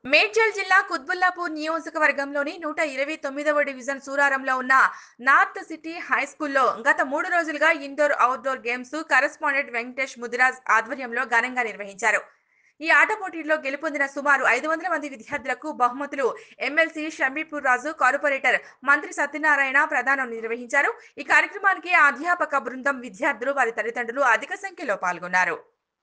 మేడ్చల్ జిల్లా కుత్బుల్లాపూర్ నియోజకవర్గంలోని నూట ఇరవై తొమ్మిదవ డివిజన్ సూరారంలో ఉన్న నార్త్ సిటీ హై స్కూల్లో గత మూడు రోజులుగా indoor outdoor games correspondent Venkatesh Mudiraj ఆధ్వర్యంలో ఘనంగా నిర్వహించారు ఈ ఆట పోటీల్లో గెలుపొందిన సుమారు ఐదు వందల మంది విద్యార్థులకు బహుమతులు ఎమ్మెల్సీ షంబీపూర్ రాజు కార్పొరేటర్ మంత్రి సత్యనారాయణ ప్రదానం నిర్వహించారు ఈ కార్యక్రమానికి అధ్యాపక బృందం విద్యార్థులు వారి తల్లిదండ్రులు అధిక సంఖ్యలో పాల్గొన్నారు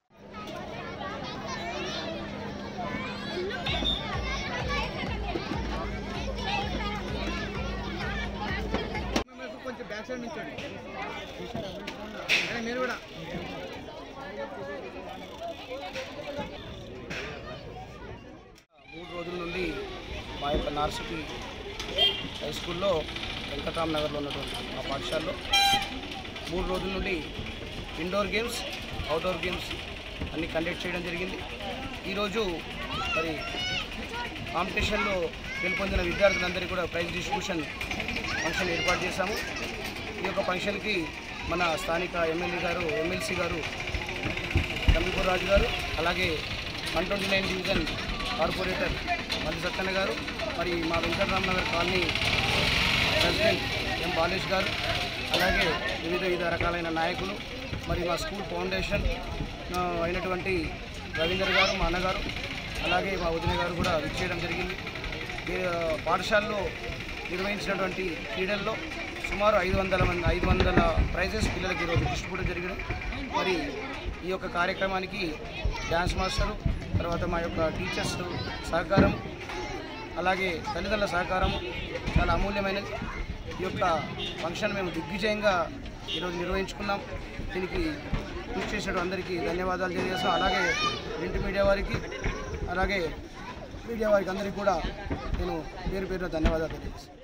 మీకు కొంచెం బ్యాక్ సైడ్ నుంచండి అరే మీరు కూడా మూడు రోజుల నుండి మా యొక్క నార్సిటీ హై స్కూల్లో వెంకటరామ్ నగర్లో ఉన్నటువంటి మా పాఠశాలలో మూడు రోజుల నుండి ఇండోర్ గేమ్స్ అవుట్డోర్ గేమ్స్ అన్ని కండక్ట్ చేయడం జరిగింది ఈరోజు మరి కాంపిటీషన్లో గెలుపొందిన విద్యార్థులందరికీ కూడా ప్రైజ్ డిస్ట్రిబ్యూషన్ ఫంక్షన్ ఏర్పాటు చేశాము ఈ యొక్క ఫంక్షన్కి మన స్థానిక ఎమ్మెల్యే గారు ఎమ్మెల్సీ గారు కంబిపూర్ రాజు గారు అలాగే one twenty nine division corporator Malli Satyanna garu మరి మా Venkataramanagar colony president M Balesh garu అలాగే వివిధ వివిధ రకాలైన నాయకులు మరి మా స్కూల్ ఫౌండేషన్ ఆ, అయినటువంటి రవీందర్ గారు మా అన్నగారు అలాగే మా వదిన గారు కూడా విచ్చేయడం జరిగింది ఈ, ఆ, పాఠశాలలో నిర్వహించినటువంటి క్రీడల్లో సుమారు ఐదు వందల మంది ఐదు వందల ప్రైజెస్ పిల్లలకి ఈరోజు డిస్ట్రిబ్యూట్ జరిగిన మరి ఈ యొక్క కార్యక్రమానికి డ్యాన్స్ మాస్టరు తర్వాత మా యొక్క టీచర్స్ సహకారం అలాగే తల్లిదండ్రుల సహకారం చాలా అమూల్యమైనది ఈ యొక్క ఫంక్షన్ మేము దిగ్విజయంగా ఈరోజు నిర్వహించుకున్నాం దీనికి కృషి చేసిన అందరికీ ధన్యవాదాలు తెలియజేస్తాం అలాగే ప్రింట్ మీడియా వారికి అలాగే మీడియా వారికి అందరికీ కూడా నేను పేరు పేరున ధన్యవాదాలు తెలియజేస్తాను